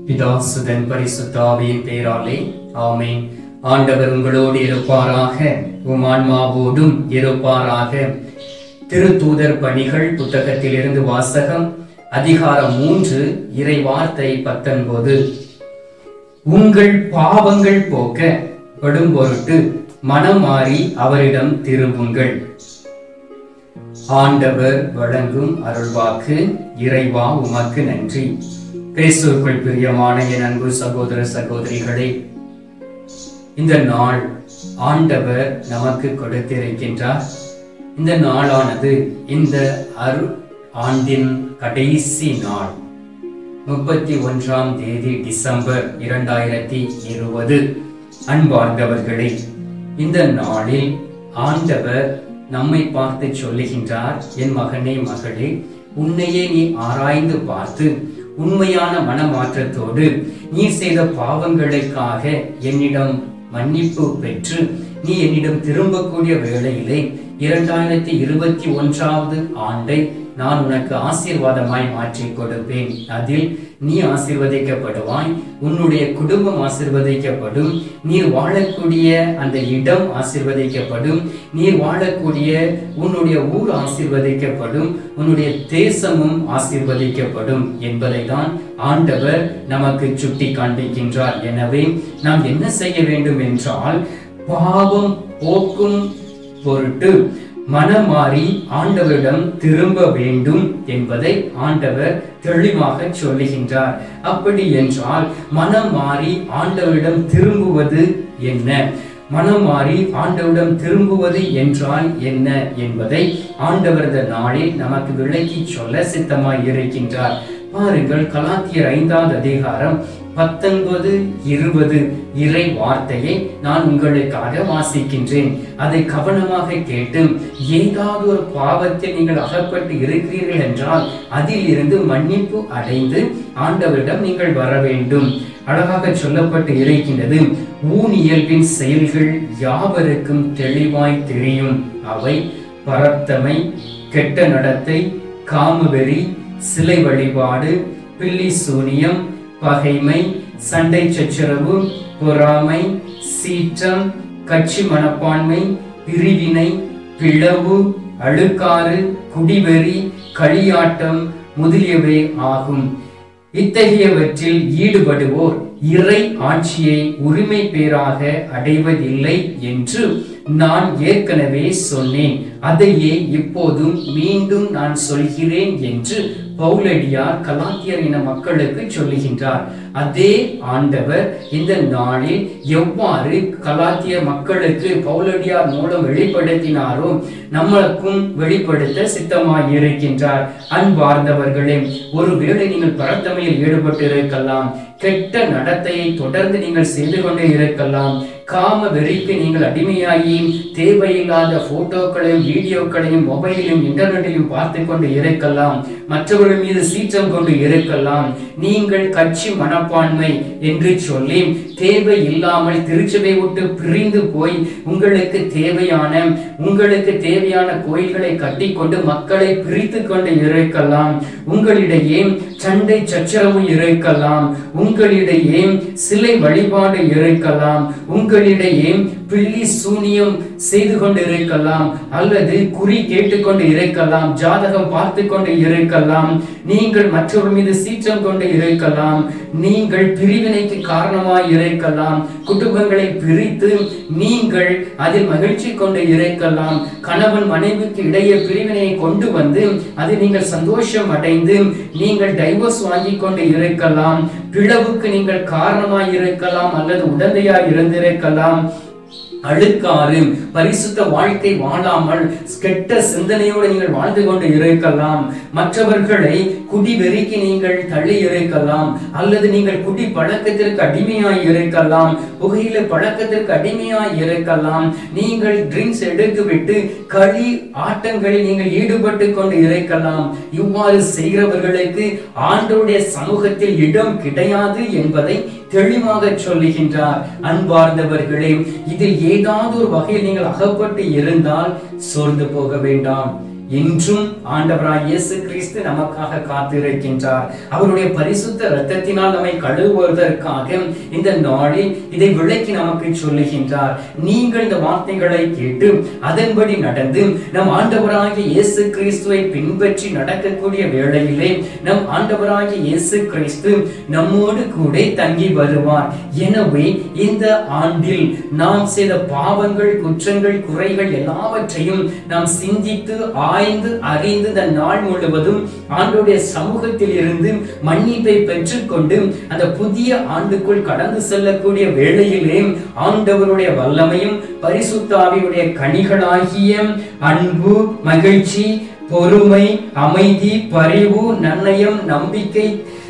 பிதாசுதன் பரிசுத்தாவியின் பேராலே ஆமென் ஆண்டவர் உங்களோடு இருப்பாராக உம் ஆன்மாவோடும் இருப்பாராக திருத்தூதர் பணிகள் புத்தகத்திலிருந்து வாசகம் அதிகாரம் மூன்று இறை வார்த்தை பத்தொன்பது உங்கள் பாவங்கள் போக்க படும் பொருட்டு மனம் மாறி அவரிடம் திரும்புங்கள் ஆண்டவர் வழங்கும் அருள்வாக்கு இறைவா உமக்கு நன்றி கிறிஸ்துவுக்குள் பிரியமான என் அன்பு சகோதர சகோதரிகளே இந்த நாள் ஆண்டவர் நமக்கு கொடுத்திருக்கின்றார் இந்த நாளானது இந்த அரு ஆண்டின் கடைசி நாள் முப்பத்தி ஒன்றாம் தேதி டிசம்பர் இரண்டாயிரத்தி இருபது அன்பார்ந்தவர்களே இந்த நாளில் ஆண்டவர் நம்மை பார்த்து சொல்லுகின்றார் என் மகனே மகளே உன்னையே நீ ஆராய்ந்து பார்த்து உண்மையான மனமாற்றத்தோடு நீ செய்த பாவங்களுக்காக என்னிடம் மன்னிப்பு பெற்று நீ என்னிடம் திரும்பக்கூடிய வேளையிலே இரண்டாயிரத்தி இருபத்தி ஒன்றாவது ஆண்டை நான் உனக்கு ஆசீர்வாதமாய் மாற்றி கொடுப்பேன் அதில் நீ ஆசீர்வதிக்கப்படுவாய் உன்னுடைய குடும்பம் ஆசீர்வதிக்கப்படும் நீர் வாழக்கூடிய அந்த இடம் ஆசீர்வதிக்கப்படும் நீர் வாழக்கூடிய உன்னுடைய ஊர் ஆசீர்வதிக்கப்படும் உன்னுடைய தேசமும் ஆசீர்வதிக்கப்படும் என்பதை தான் ஆண்டவர் நமக்கு சுட்டி காண்பிக்கின்றார் எனவே நாம் என்ன செய்ய வேண்டும் என்றால் பாவம் போக்கும் பொருட்டு மனம் மாறி ஆண்டவரிடம் திரும்ப வேண்டும் என்பதை ஆண்டவர் தெளிவாக சொல்லுகின்றார் அப்படி என்றால் மனம் மாறி ஆண்டவரிடம் திரும்புவது என்ன மனம் மாறி ஆண்டவரிடம் திரும்புவது என்றால் என்ன என்பதை ஆண்டவர் இந்த நாளில் நமக்கு விளக்கி சொல்ல சித்தமாய் இருக்கின்றார் பாருங்கள் கலாத்தியர் ஐந்தாவது அதிகாரம் பத்தொன்பது இருபது இறை வார்த்தையை நான் உங்களுக்காக வாசிக்கின்றேன் அதை கவனமாக கேட்டு ஏதாவது ஒரு பாவத்தில் நீங்கள் அகப்பட்டு இருக்கிறீர்கள் என்றால் அதில் இருந்து மன்னிப்பு அடைந்து ஆண்டவரிடம் நீங்கள் வர வேண்டும் அழகாக சொல்லப்பட்டு இருக்கின்றது ஊனியல்பின் செயல்கள் யாவருக்கும் தெளிவாய் தெரியும் அவை பரத்தமை கெட்ட நடத்தை காமவெறி சிலை வழிபாடு பில்லி சூனியம் பகைமை சண்டை சச்சரவு பொறாமை சீற்றம் கட்சி மனப்பான்மை பிரிவினை பிளவு அழுக்காறு குடிவெறி களியாட்டம் முதலியவை ஆகும் இத்தகையவற்றில் ஈடுபடுவோர் இறை ஆட்சியை உரிமை பேராக அடைவதில்லை என்று நான் ஏற்கனவே சொன்னேன் அதையே இப்போதும் மீண்டும் நான் சொல்கிறேன் என்று பவுலடியார் கலாத்தியர் இன மக்களுக்கு சொல்லுகின்றார் அதே ஆண்டவர் இந்த நாளில் எவ்வாறு கலாத்திய மக்களுக்கு பவுலடியார் மூலம் வெளிப்படுத்தினாரோ நம்மளுக்கும் வெளிப்படுத்த சித்தமாய் இருக்கின்றார் அன்பார்ந்தவர்களே ஒருவேளை நீங்கள் பரத்தமையில் ஈடுபட்டு இருக்கலாம் கெட்ட நடத்தையை தொடர்ந்து நீங்கள் செய்து கொண்டே இருக்கலாம் காம வெறிக்கு நீங்கள் அடிமையாகி தேவையில்லாத போட்டோக்களையும் வீடியோக்களையும் மொபைலிலும் இன்டர்நெட்டிலும் பார்த்து கொண்டு இருக்கலாம் மற்றவர்கள் மீது சீற்றம் கொண்டு இருக்கலாம் நீங்கள் கட்சி மனப்பான்மை என்று சொல்லி தேவை இல்லாமல் திருச்சபை விட்டு பிரிந்து போய் உங்களுக்கு தேவையான உங்களுக்கு தேவையான கோயில்களை கட்டிக்கொண்டு மக்களை பிரித்து கொண்டு இருக்கலாம் உங்களிடையே சண்டை சச்சரவு இருக்கலாம் உங்களிடையே சிலை வழிபாடு இருக்கலாம் உங்களிடையே பில்லி சூனியம் செய்து கொண்டு இருக்கலாம் அல்லது குறி கேட்டுக்கொண்டு இருக்கலாம் ஜாதகம் பார்த்து கொண்டு இருக்கலாம் நீங்கள் மற்றவர் மீது சீற்றம் கொண்டு இருக்கலாம் நீங்கள் பிரிவினைக்கு காரணமாய் இருக்கலாம் குடும்பங்களை பிரித்து நீங்கள் அதில் மகிழ்ச்சி கொண்டு இருக்கலாம் கணவன் மனைவிக்கு இடையே பிரிவினையை கொண்டு வந்து அதை நீங்கள் சந்தோஷம் அடைந்து நீங்கள் டைவர்ஸ் வாங்கி கொண்டு இருக்கலாம் பிளவுக்கு நீங்கள் காரணமாய் இருக்கலாம் அல்லது உடந்தையாய் இருந்திருக்கலாம் அழுக்காறு பரிசுத்த வாழ்க்கை வாழாமல் கெட்ட சிந்தனையோடு நீங்கள் வாழ்ந்து கொண்டு இருக்கலாம் மற்றவர்களை குடி வெறிக்கு நீங்கள் தள்ளி இருக்கலாம் அல்லது நீங்கள் குடி பழக்கத்திற்கு அடிமையாய் இருக்கலாம் புகையில பழக்கத்திற்கு அடிமையாய் இருக்கலாம் நீங்கள் ட்ரிங்க்ஸ் எடுத்துவிட்டு களி ஆட்டங்களில் நீங்கள் ஈடுபட்டு கொண்டு இருக்கலாம் இவ்வாறு செய்கிறவர்களுக்கு ஆண்டோடைய சமூகத்தில் இடம் கிடையாது என்பதை தெளிவாக சொல்லுகின்றார் அன்பார்ந்தவர்களே இதில் ஏதாவது ஒரு வகையில் நீங்கள் அகப்பட்டு இருந்தால் சோர்ந்து போக வேண்டாம் இன்றும் ஆண்டவராய் இயேசு கிறிஸ்து நமக்காக காத்திருக்கின்றார் அவருடைய பரிசுத்த இரத்தத்தினால் நம்மை கழுவுவதற்காக இந்த நாளில் இதை விளக்கி நமக்கு சொல்லுகின்றார் நீங்கள் இந்த வார்த்தைகளை கேட்டு அதன்படி நடந்து நம் ஆண்டவராகிய இயேசு கிறிஸ்துவை பின்பற்றி நடக்கக்கூடிய வேளையிலே நம் ஆண்டவராகிய இயேசு கிறிஸ்து நம்மோடு கூட தங்கி வருவார் எனவே இந்த ஆண்டில் நாம் செய்த பாவங்கள் குற்றங்கள் குறைகள் எல்லாவற்றையும் நாம் சிந்தித்து ஆய்ந்து அறிந்து இந்த நாள் முழுவதும் ஆண்டுடைய சமூகத்தில் இருந்து மன்னிப்பை பெற்றுக்கொண்டு அந்த புதிய ஆண்டுக்குள் கடந்து செல்லக்கூடிய வேளையிலே ஆண்டவருடைய வல்லமையும் பரிசுத்தாவியுடைய கனிகளாகிய அன்பு மகிழ்ச்சி பொறுமை அமைதி பரிவு நன்னயம் நம்பிக்கை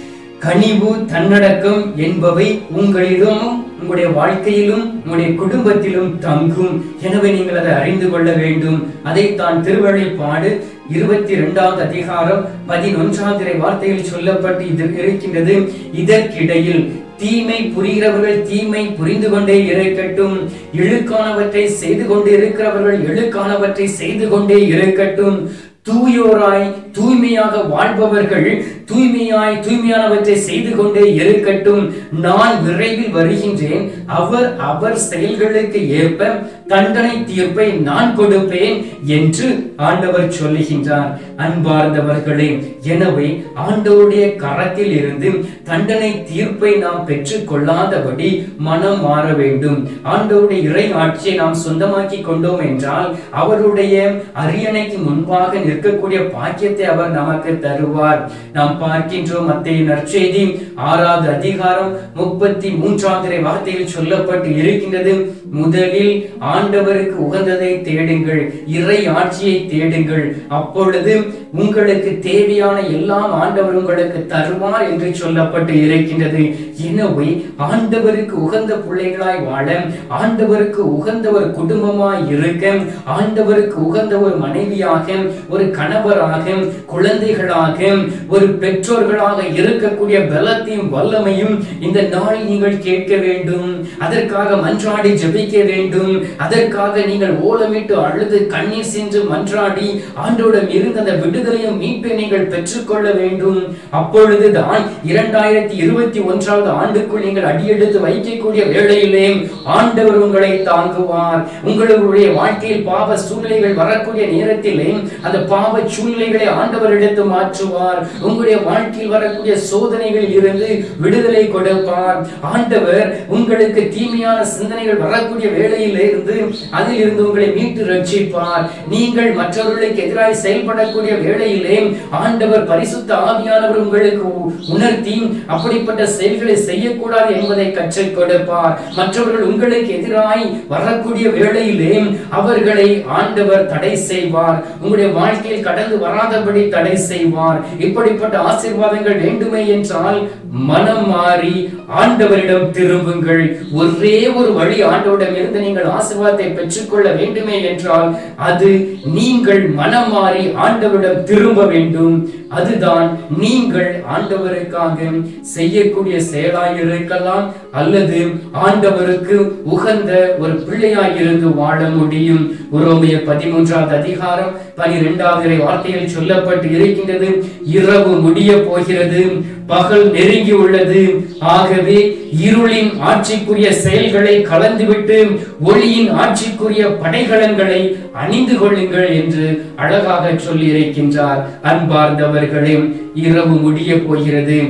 கனிவு தன்னடக்கம் என்பவை உங்களிடமும் உங்களுடைய வாழ்க்கையிலும் உங்களுடைய குடும்பத்திலும் தங்கும் எனவே நீங்கள் அதை அறிந்து கொள்ள வேண்டும் அதைத்தான் திருவள்ளிப்பாடு இருபத்தி இரண்டாவது அதிகாரம் பதினொன்றாவது வார்த்தையில் சொல்லப்பட்டு இது இருக்கின்றது இதற்கிடையில் தீமை புரிகிறவர்கள் தீமை புரிந்து கொண்டே இருக்கட்டும் இழுக்கானவற்றை செய்து கொண்டே இருக்கிறவர்கள் இழுக்கானவற்றை செய்து கொண்டே இருக்கட்டும் தூயோராய் தூய்மையாக வாழ்பவர்கள் தூய்மையாய் தூய்மையானவற்றை செய்து கொண்டே இருக்கட்டும் நான் விரைவில் வருகின்றேன் அவர் அவர் செயல்களுக்கு ஏற்ப தண்டனை தீர்ப்பை நான் கொடுப்பேன் என்று ஆண்டவர் சொல்லுகின்றார் அன்பார்ந்தவர்களே எனவே ஆண்டவருடைய கரத்தில் இருந்து தண்டனை தீர்ப்பை நாம் பெற்றுக் கொள்ளாதபடி மனம் மாற வேண்டும் ஆண்டவருடைய இறை ஆட்சியை நாம் சொந்தமாக்கி கொண்டோம் என்றால் அவருடைய அரியணைக்கு முன்பாக நிற்கக்கூடிய பாக்கியத்தை அவர் நமக்கு தருவார் நாம் பார்க்கின்றோம் மத்திய நற்செய்தி ஆறாவது அதிகாரம் முப்பத்தி மூன்றாவது வார்த்தையில் சொல்லப்பட்டு இருக்கின்றது முதலில் ஆண்டவருக்கு உகந்ததை தேடுங்கள் இறை ஆட்சியை தேடுங்கள் அப்பொழுது உங்களுக்கு தேவையான எல்லாம் ஆண்டவர் உங்களுக்கு தருவார் என்று சொல்லப்பட்டு இருக்கின்றது எனவே ஆண்டவருக்கு உகந்த பிள்ளைகளாய் வாழ ஆண்டவருக்கு உகந்த ஒரு குடும்பமாய் இருக்க ஆண்டவருக்கு உகந்த ஒரு மனைவியாக ஒரு கணவராக குழந்தைகளாக ஒரு பெற்றோர்களாக இருக்கக்கூடிய பலத்தையும் வல்லமையும் இந்த நாளில் நீங்கள் கேட்க வேண்டும் அதற்காக மன்றாடி ஜெபிக்க வேண்டும் அதற்காக நீங்கள் ஓலமிட்டு அழுது கண்ணீர் சென்று மன்றாடி ஆண்டோடம் இருந்த அந்த விடுதலையும் மீட்பை நீங்கள் பெற்றுக்கொள்ள வேண்டும் அப்பொழுதுதான் இரண்டாயிரத்தி இருபத்தி ஒன்றாவது ஆண்டுக்குள் நீங்கள் அடியெடுத்து வைக்கக்கூடிய வேளையிலே ஆண்டவர் உங்களை தாங்குவார் உங்களுடைய வாழ்க்கையில் பாவ சூழ்நிலைகள் வரக்கூடிய நேரத்திலே அந்த பாவ சூழ்நிலைகளை ஆண்டவர் எடுத்து மாற்றுவார் உங்களுடைய வாழ்க்கையில் வரக்கூடிய சோதனைகளில் இருந்து விடுதலை கொடுப்பார் ஆண்டவர் உங்களுக்கு தீமையான சிந்தனைகள் வரக்கூடிய வேளையில் இருந்து அதில் இருந்து உங்களை மீட்டு ரட்சிப்பார் நீங்கள் மற்றவர்களுக்கு எதிராய் செயல்படக்கூடிய வேளையிலே ஆண்டவர் பரிசுத்த ஆவியானவர் உங்களுக்கு உ- உணர்த்தி அப்படிப்பட்ட செயல்களை செய்யக்கூடாது என்பதை கற்றுக் கொடுப்பார் மற்றவர்கள் உங்களுக்கு எதிராய் வரக்கூடிய வேளையிலே அவர்களை ஆண்டவர் தடை செய்வார் உங்களுடைய வாழ்க்கையில் கடந்து வராதபடி தடை செய்வார் இப்படிப்பட்ட ஆசீர்வாதங்கள் வேண்டுமே என்றால் மனம் மாறி ஆண்டவரிடம் திரும்புங்கள் ஒரே ஒரு வழி ஆண்டவரிடம் இருந்து நீங்கள் ஆசீர்வாதத்தை பெற்றுக்கொள்ள வேண்டுமே என்றால் அது நீங்கள் மனம் மாறி ஆண்டவரிடம் திரும்ப வேண்டும் அதுதான் நீங்கள் ஆண்டவருக்காக செய்யக்கூடிய செயலாய் இருக்கலாம் அல்லது ஆண்டவருக்கு உகந்த ஒரு பிள்ளையாய் இருந்து வாழ முடியும் உரோமைய பதிமூன்றாவது அதிகாரம் பனிரெண்டாவது வார்த்தையில் சொல்லப்பட்டு இருக்கின்றது இரவு முடிய போகிறது பகல் நெருங்கி உள்ளது ஆகவே இருளின் ஆட்சிக்குரிய செயல்களை கலந்துவிட்டு ஒளியின் ஆட்சிக்குரிய படைகலன்களை அணிந்து கொள்ளுங்கள் என்று அழகாக சொல்லி இருக்கின்றார் அன்பார்ந்தவர்களே இரவு முடிய போகிறது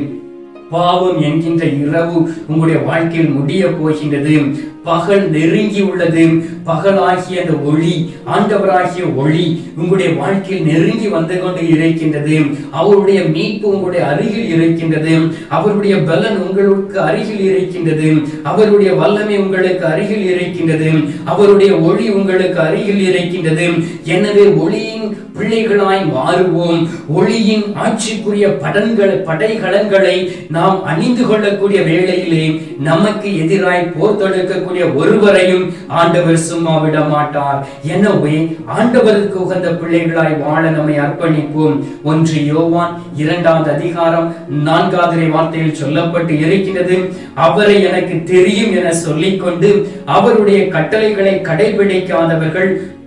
பாவம் என்கின்ற இரவு உங்களுடைய வாழ்க்கையில் முடிய போகின்றது பகல் நெருங்கி உள்ளது பகலாகிய அந்த ஒளி ஆண்டவராகிய ஒளி உங்களுடைய வாழ்க்கையில் நெருங்கி வந்து கொண்டு இருக்கின்றது அவருடைய மீட்பு உங்களுடைய அருகில் இருக்கின்றது அவருடைய பலன் உங்களுக்கு அருகில் இருக்கின்றது அவருடைய வல்லமை உங்களுக்கு அருகில் இருக்கின்றது அவருடைய ஒளி உங்களுக்கு அருகில் இருக்கின்றது எனவே ஒளியின் பிள்ளைகளாய் மாறுவோம் ஒளியின் ஆட்சிக்குரிய படன்கள் படைகலன்களை நாம் அணிந்து கொள்ளக்கூடிய வேளையிலே நமக்கு எதிராய் போர் தொடுக்கக்கூடிய ஒருவரையும் ஆண்டவர் சும்மா விட மாட்டார் எனவே ஆண்டவருக்கு உகந்த பிள்ளைகளாய் வாழ நம்மை அர்ப்பணிப்போம் ஒன்று யோவான் இரண்டாவது அதிகாரம் நான்காவது வார்த்தையில் சொல்லப்பட்டு இருக்கின்றது அவரை எனக்கு தெரியும் என சொல்லிக்கொண்டு அவருடைய கட்டளைகளை கடைபிடிக்காதவர்கள்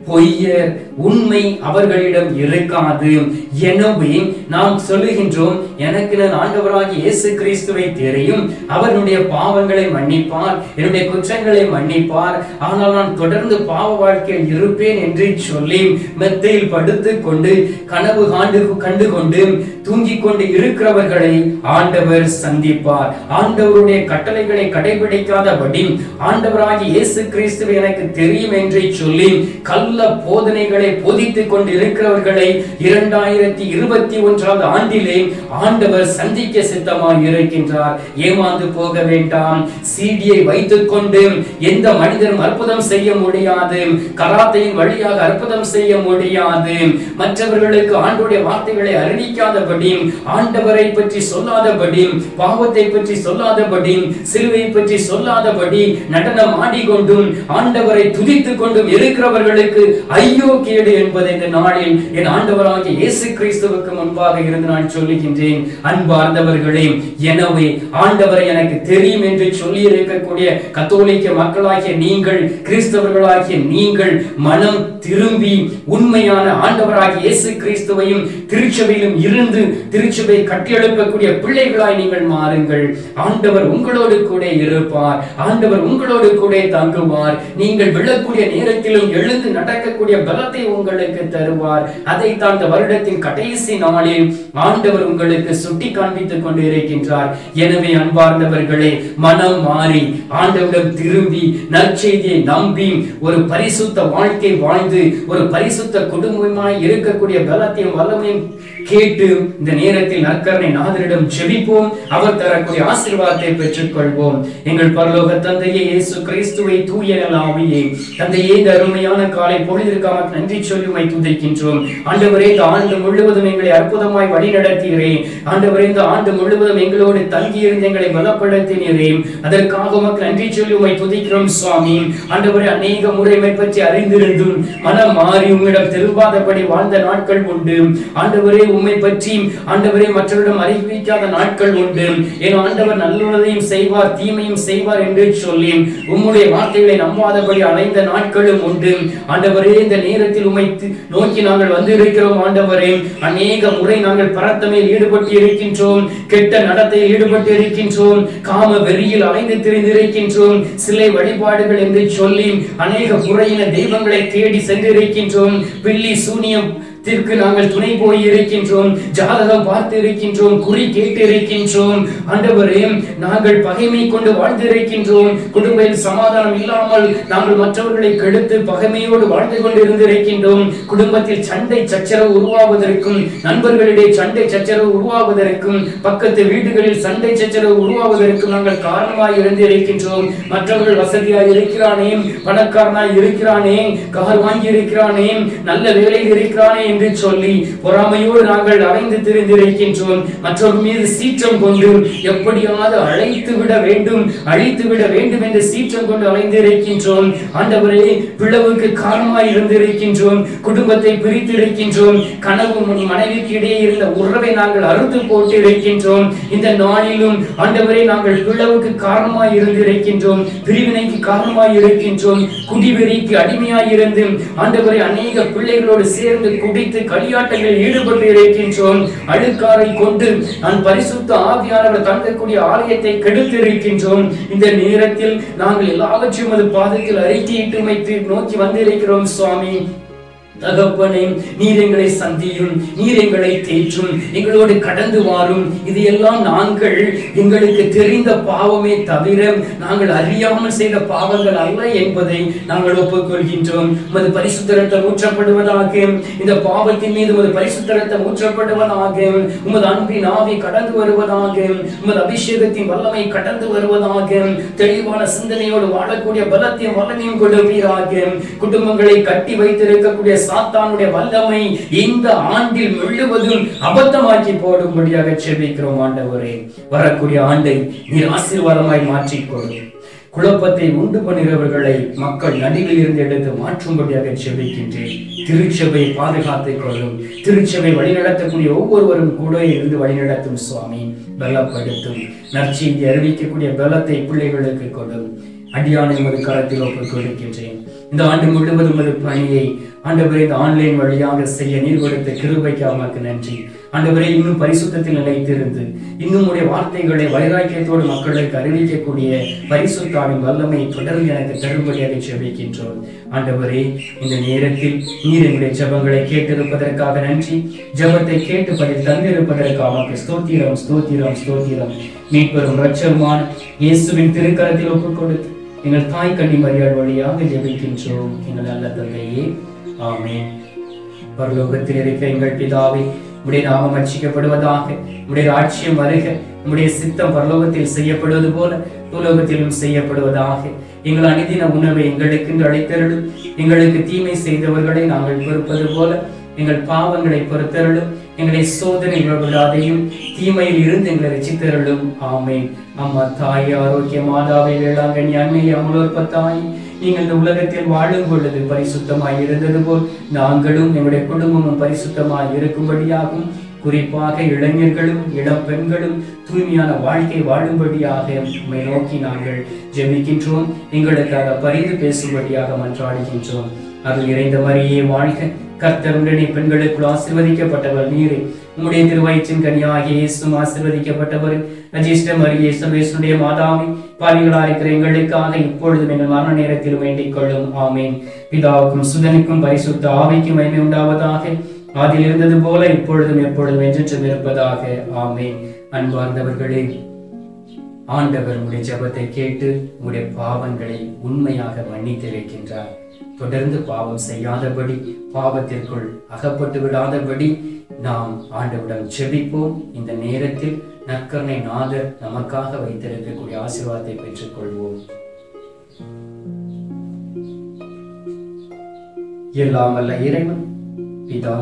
பொய்யர் உண்மை அவர்களிடம் இருக்காது எனவே நாம் சொல்லுகின்றோம் எனக்கு நான் ஆண்டவராகிய இயேசு கிறிஸ்துவை தெரியும் அவருடைய பாவங்களை மன்னிப்பார் என்னுடைய குற்றங்களை மன்னிப்பார் ஆனால் நான் தொடர்ந்து பாவ வாழ்க்கையில் இருப்பேன் என்று சொல்லி மெத்தையில் படுத்துக் கொண்டு கனவு காண்டு கண்டு கொண்டு தூங்கிக் கொண்டு இருக்கிறவர்களை ஆண்டவர் சந்திப்பார் ஆண்டவருடைய கட்டளைகளை கடைபிடிக்காதபடி ஆண்டவராகிய இயேசு கிறிஸ்துவை எனக்கு தெரியும் என்று சொல்லி கள்ள போதனைகளை போதித்துக் கொண்டு இருக்கிறவர்களை இரண்டாயிரத்தி இருபத்தி ஒன்றாவது ஆண்டிலே ஆண்டவர் சந்திக்க சித்தமாய் இருக்கின்றார் ஏமாந்து போக வேண்டாம் சீடியை வைத்துக் கொண்டு எந்த மனிதரும் அற்புதம் செய்ய முடியாது கராத்தையின் வழியாக அற்புதம் செய்ய முடியாது மற்றவர்களுக்கு ஆண்டுடைய வார்த்தைகளை அறிவிக்காதபடி ஆண்டவரை பற்றி சொல்லாதபடி பாவத்தை பற்றி சொல்லாதபடி சிலுவை பற்றி சொல்லாதபடி நடனம் ஆடிக்கொண்டும் ஆண்டவரை துதித்துக் கொண்டும் இருக்கிறவர்களுக்கு ஐயோ கேடு என்பதை இந்த நாளில் என் ஆண்டவராகிய இயேசு கிறிஸ்துவுக்கு முன்பாக இருந்து நான் சொல்லுகின்றேன் அன்பார்ந்தவர்களே எனவே ஆண்டவரை எனக்கு தெரியும் என்று சொல்லி இருக்கக்கூடிய கத்தோலிக்க மக்களாகிய நீங்கள் கிறிஸ்தவர்களாகிய நீங்கள் மனம் திரும்பி உண்மையான ஆண்டவராகிய இயேசு கிறிஸ்துவையும் திருச்சபையிலும் இருந்து திருச்சபை கட்டியெழுப்பக்கூடிய பிள்ளைகளாய் நீங்கள் மாறுங்கள் ஆண்டவர் உங்களோடு கூட இருப்பார் ஆண்டவர் உங்களோடு கூட தங்குவார் நீங்கள் விழக்கூடிய நேரத்திலும் எழுந்து நடக்கக்கூடிய பலத்தை உங்களுக்கு தருவார் அதை தான் இந்த வருடத்தின் கடைசி நாளில் ஆண்டவர் உங்களுக்கு சுட்டி காண்பித்துக் கொண்டு இருக்கின்றார் எனவே அன்பார்ந்தவர்களே மனம் மாறி ஆண்டவரிடம் திரும்பி நற்செய்தியை நம்பி ஒரு பரிசுத்த வாழ்க்கை வாழ்ந்து ஒரு பரிசுத்த குடும்பமாய் இருக்கக்கூடிய பலத்தையும் வல்லமையும் கேட்டு இந்த நேரத்தில் நற்கரணை நாதரிடம் ஜெபிப்போம் அவர் தரக்கூடிய ஆசீர்வாதத்தை பெற்றுக் கொள்வோம் எங்கள் பரலோக தந்தையே இயேசு கிறிஸ்துவை தூய ஆவியே தந்தையே இந்த அருமையான காலை பொழுதிற்காக நன்றி சொல்லி உம்மை துதிக்கின்றோம் ஆண்டவரே இந்த ஆண்டு முழுவதும் எங்களை அற்புதமாய் வழி நடத்துகிறேன் ஆண்டவரே இந்த ஆண்டு முழுவதும் எங்களோடு தங்கியிருந்து எங்களை பலப்படுத்தினீரே அதற்காக உமக்கு நன்றி சொல்லி உம்மை துதிக்கிறோம் சுவாமி ஆண்டவரே அநேக முறைமை பற்றி அறிந்திருந்தும் மனம் மாறி உம்மிடம் திரும்பாதபடி வாழ்ந்த நாட்கள் உண்டு ஆண்டவரே உம்மை பற்றி ஆண்டவரே மற்றவரிடம் அறிவிக்காத நாட்கள் உண்டு என் ஆண்டவர் நல்லுள்ளதையும் செய்வார் தீமையும் செய்வார் என்று சொல்லி உம்முடைய வார்த்தைகளை நம்பாதபடி அலைந்த நாட்களும் உண்டு ஆண்டவரே இந்த நேரத்தில் உம்மை தி- நோக்கி நாங்கள் வந்து இருக்கிறோம் ஆண்டவரே அநேக முறை நாங்கள் பரத்தமையில் ஈடுபட்டு இருக்கின்றோம் கெட்ட நடத்தையில் ஈடுபட்டு இருக்கின்றோம் காம வெறியில் அலைந்து திரிந்திருக்கின்றோம் சிலை வழிபாடுகள் என்று சொல்லி அநேக முறையின தெய்வங்களை தேடி சென்றிருக்கின்றோம் பில்லி சூனியம் திற்கு நாங்கள் துணை போய் இருக்கின்றோம் ஜாதகம் பார்த்து இருக்கின்றோம் குறி கேட்டு இருக்கின்றோம் ஆண்டவரே நாங்கள் பகைமை கொண்டு வாழ்ந்து இருக்கின்றோம் குடும்பத்தில் சமாதானம் இல்லாமல் நாங்கள் மற்றவர்களை கெடுத்து பகைமையோடு வாழ்ந்து கொண்டு இருந்திருக்கின்றோம் குடும்பத்தில் சண்டை சச்சரவு உருவாவதற்கும் நண்பர்களிடையே சண்டை சச்சரவு உருவாவதற்கும் பக்கத்து வீடுகளில் சண்டை சச்சரவு உருவாவதற்கும் நாங்கள் காரணமாய் இருந்து இருக்கின்றோம் மற்றவர்கள் வசதியாய் இருக்கிறானே பணக்காரனாய் இருக்கிறானே கார் வாங்கி இருக்கிறானே நல்ல வேலையில் இருக்கிறானே என்று சொல்லி பொறாமையோடு நாங்கள் அலைந்து திரிந்திருக்கின்றோம் மற்றவர்கள் மீது சீற்றம் கொண்டு எப்படியாவது அழைத்து விட வேண்டும் அழித்து விட வேண்டும் என்று சீற்றம் கொண்டு அலைந்து இருக்கின்றோம் ஆண்டவரே பிளவுக்கு காரணமாய் இருந்திருக்கின்றோம் குடும்பத்தை பிரித்து இருக்கின்றோம் கனவு மனைவிக்கு இடையே இருந்த உறவை நாங்கள் அறுத்து போட்டு இருக்கின்றோம் இந்த நாளிலும் ஆண்டவரே நாங்கள் பிளவுக்கு காரணமாய் இருந்திருக்கின்றோம் பிரிவினைக்கு காரணமாய் இருக்கின்றோம் குடிவெறிக்கு அடிமையாய் இருந்து ஆண்டவரே அநேக பிள்ளைகளோடு சேர்ந்து குடித்து களியாட்டங்களில் ஈடுபட்டு இருக்கின்றோம் அழுக்காரை கொண்டு நான் பரிசுத்த ஆவியானவர் தங்கக்கூடிய ஆலயத்தை கெடுத்து இருக்கின்றோம் இந்த நேரத்தில் நாங்கள் எல்லாவற்றையும் அது பாதத்தில் அறிக்கையிட்டு வைத்து நோக்கி வந்திருக்கிறோம் சுவாமி தகப்பனே நீர் எங்களை சந்தியும் நீர் எங்களை தேற்றும் எங்களோடு கடந்து வாரும் இது எல்லாம் நாங்கள் எங்களுக்கு தெரிந்த பாவமே தவிர நாங்கள் அறியாமல் செய்த பாவங்கள் அல்ல என்பதை நாங்கள் ஒப்புக்கொள்கின்றோம் உமது பரிசுத்தரத்தம் ஊற்றப்படுவதாக இந்த பாவத்தின் மீது உமது பரிசுத்தரத்தம் ஊற்றப்படுவதாக உமது அன்பின் ஆவி கடந்து வருவதாக உமது அபிஷேகத்தின் வல்லமை கடந்து வருவதாக தெளிவான சிந்தனையோடு வாழக்கூடிய பலத்தையும் வல்லமையும் கொடுப்பீராக குடும்பங்களை கட்டி வைத்திருக்கக்கூடிய சாத்தானுடைய வல்லமை இந்த ஆண்டில் முழுவதும் அபத்தமாக்கி போடும்படியாக செபிக்கிறோம் ஆண்டவரே வரக்கூடிய ஆண்டை நீர் ஆசீர்வாதமாய் மாற்றிக்கொள்ளும் குழப்பத்தை உண்டு பண்ணுகிறவர்களை மக்கள் நடுவில் இருந்து எடுத்து மாற்றும்படியாக செபிக்கின்றேன் திருச்சபை பாதுகாத்துக் கொள்ளும் திருச்சபை வழிநடத்தக்கூடிய ஒவ்வொருவரும் கூட இருந்து வழிநடத்தும் சுவாமி பலப்படுத்தும் நற்செய்தி அறிவிக்கக்கூடிய பலத்தை பிள்ளைகளுக்கு கொடும் அடியானை உமது கரத்தில் ஒப்புக் கொடுக்கின்றேன் இந்த ஆண்டு முழுவதும் ஒரு பணியை ஆண்டவரே இந்த ஆன்லைன் வழியாக செய்ய நீர் கொடுத்த கிருபைக்கு உமக்கு நன்றி ஆண்டவரே இன்னும் பரிசுத்தத்தில் நிலைத்திருந்து இன்னும் உடைய வார்த்தைகளை வைராக்கியத்தோடு மக்களுக்கு அறிவிக்கக்கூடிய பரிசுத்தாவின் வல்லமை தொடர்ந்து எனக்கு தரும்படியாக செபிக்கின்றோம் ஆண்டவரே இந்த நேரத்தில் நீர் எங்களுடைய ஜெபங்களை கேட்டிருப்பதற்காக நன்றி ஜெபத்தை கேட்டு பதில் தந்திருப்பதற்காக உமக்கு ஸ்தோத்திரம் ஸ்தோத்திரம் ஸ்தோத்திரம் மீட்பெரும் ரட்சருமான இயேசுவின் திருக்கரத்தில் ஒப்புக் கொடுத்து எங்கள் தாய் கன்னி மரியாள் வழியாக ஜெபிக்கின்றோம் எங்கள் நல்ல தந்தையே ஆமென் பரலோகத்தில் இருக்கிற எங்கள் பிதாவே உடைய நாமம் அர்ச்சிக்கப்படுவதாக உடைய ராட்சியம் வருக உடைய சித்தம் பரலோகத்தில் செய்யப்படுவது போல பூலோகத்திலும் செய்யப்படுவதாக எங்கள் அனுதின உணவை எங்களுக்கு அழைத்தருளும் எங்களுக்கு தீமை செய்தவர்களை நாங்கள் பொறுப்பது போல எங்கள் பாவங்களை பொறுத்தருளும் எங்களை சோதனை விடாதையும் தீமையில் இருந்து எங்களை ரசித்தருளும் ஆமென் அம்மா தாய் ஆரோக்கிய மாதாவை வேளாங்கண்ணி அன்னை அமலோற்ப தாய் நீங்கள் இந்த உலகத்தில் வாழும் பொழுது பரிசுத்தமாய் இருந்தது போல் நாங்களும் எங்களுடைய குடும்பமும் பரிசுத்தமாய் இருக்கும்படியாகும் குறிப்பாக இளைஞர்களும் இளம் பெண்களும் தூய்மையான வாழ்க்கை வாழும்படியாக உம்மை நோக்கி நாங்கள் ஜெபிக்கின்றோம் எங்களுக்காக பரிந்து பேசும்படியாக மன்றாடுகின்றோம் அருள் நிறைந்த மரியே வாழ்க கர்த்தருடனே பெண்களுக்குள் ஆசிர்வதிக்கப்பட்டவர் நீரே உம்முடைய திருவயிற்றின் கனியாகிய இயேசும் ஆசிர்வதிக்கப்பட்டவர் அஜிஷ்ட மரியே சர்வேசனுடைய மாதாவி பாலிகளா இருக்கிற எங்களுக்காக இப்பொழுதும் எங்கள் மரண நேரத்தில் வேண்டிக் கொள்ளும் ஆமீன் பிதாவுக்கும் சுதனுக்கும் பரிசுத்த ஆவிக்கும் மகிமை உண்டாவதாக அதில் இருந்தது போல இப்பொழுதும் எப்பொழுதும் என்றென்றும் இருப்பதாக ஆமீன் அன்பார்ந்தவர்களே ஆண்டவர் உடைய ஜெபத்தை கேட்டு உடைய பாவங்களை உண்மையாக மன்னித்து வைக்கின்றார் தொடர்ந்து பாவம் செய்யாதபடி பாவத்திற்குள் அகப்பட்டு விடாதபடி நாம் ஆண்டவரிடம் ஜெபிப்போம் இந்த நேரத்தில் நற்கருணை நாதர் நமக்காக வைத்திருக்கக்கூடிய ஆசீர்வாதத்தை பெற்றுக்கொள்வோம் எல்லாம் வல்ல இறைவன் பிதா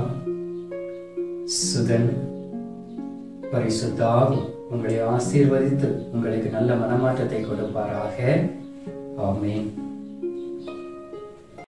சுதன் பரிசுத்தாவி உங்களை ஆசீர்வதித்து உங்களுக்கு நல்ல மனமாற்றத்தை கொடுப்பாராக ஆமென்